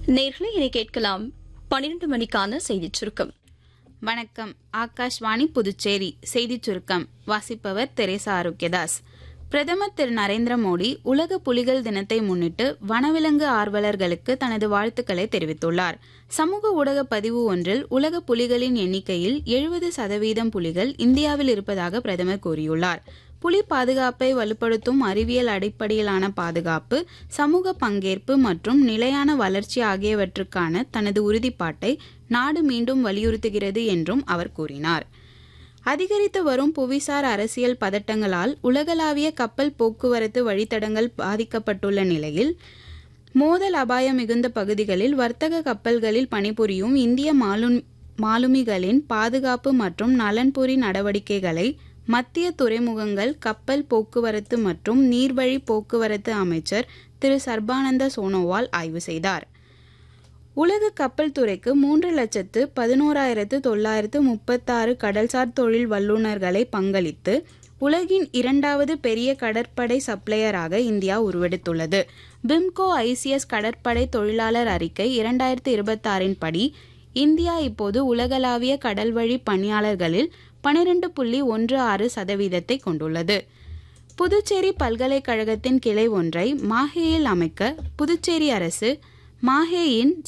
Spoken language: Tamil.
நேர்களை இனி கேட்கலாம் பனிரெண்டு மணிக்கான செய்திச் சுருக்கம் வணக்கம் ஆகாஷ்வாணி புதுச்சேரி செய்திச் சுருக்கம் வாசிப்பவர் தெரேசா ஆரோக்கியதாஸ் பிரதமர் திரு நரேந்திர மோடி உலக புலிகள் தினத்தை முன்னிட்டு வனவிலங்கு ஆர்வலர்களுக்கு தனது வாழ்த்துக்களை தெரிவித்துள்ளார் சமூக ஊடக பதிவு ஒன்றில் உலக புலிகளின் எண்ணிக்கையில் எழுபது சதவீதம் புலிகள் இந்தியாவில் இருப்பதாக பிரதமர் கூறியுள்ளார் புலி பாதுகாப்பை வலுப்படுத்தும் அறிவியல் அடிப்படையிலான பாதுகாப்பு சமூக பங்கேற்பு மற்றும் நிலையான வளர்ச்சி ஆகியவற்றுக்கான தனது உறுதிப்பாட்டை நாடு மீண்டும் வலியுறுத்துகிறது என்றும் அவர் கூறினார் அதிகரித்து வரும் புவிசார் அரசியல் பதட்டங்களால் உலகளாவிய கப்பல் போக்குவரத்து வழித்தடங்கள் பாதிக்கப்பட்டுள்ள நிலையில் மோதல் அபாயம் மிகுந்த பகுதிகளில் வர்த்தக கப்பல்களில் பணிபுரியும் இந்திய மாலுமி மாலுமிகளின் பாதுகாப்பு மற்றும் நலன்புரி நடவடிக்கைகளை மத்திய துறைமுகங்கள் கப்பல் போக்குவரத்து மற்றும் நீர்வழி போக்குவரத்து அமைச்சர் திரு சர்பானந்த சோனோவால் ஆய்வு செய்தார் உலக கப்பல் துறைக்கு மூன்று லட்சத்து பதினோராயிரத்து தொள்ளாயிரத்து முப்பத்தாறு கடல்சார் தொழில் வல்லுநர்களை பங்களித்து உலகின் இரண்டாவது பெரிய கடற்படை சப்ளையராக இந்தியா உருவெடுத்துள்ளது பிம்கோ ஐசிஎஸ் கடற்படை தொழிலாளர் அறிக்கை இரண்டாயிரத்து இருபத்தாறின் படி இந்தியா இப்போது உலகளாவிய கடல்வழி பணியாளர்களில் பனிரெண்டு புள்ளி ஒன்று ஆறு சதவீதத்தை கொண்டுள்ளது புதுச்சேரி பல்கலைக்கழகத்தின் கிளை ஒன்றை மாஹேயில் அமைக்க புதுச்சேரி அரசு மாஹேயின்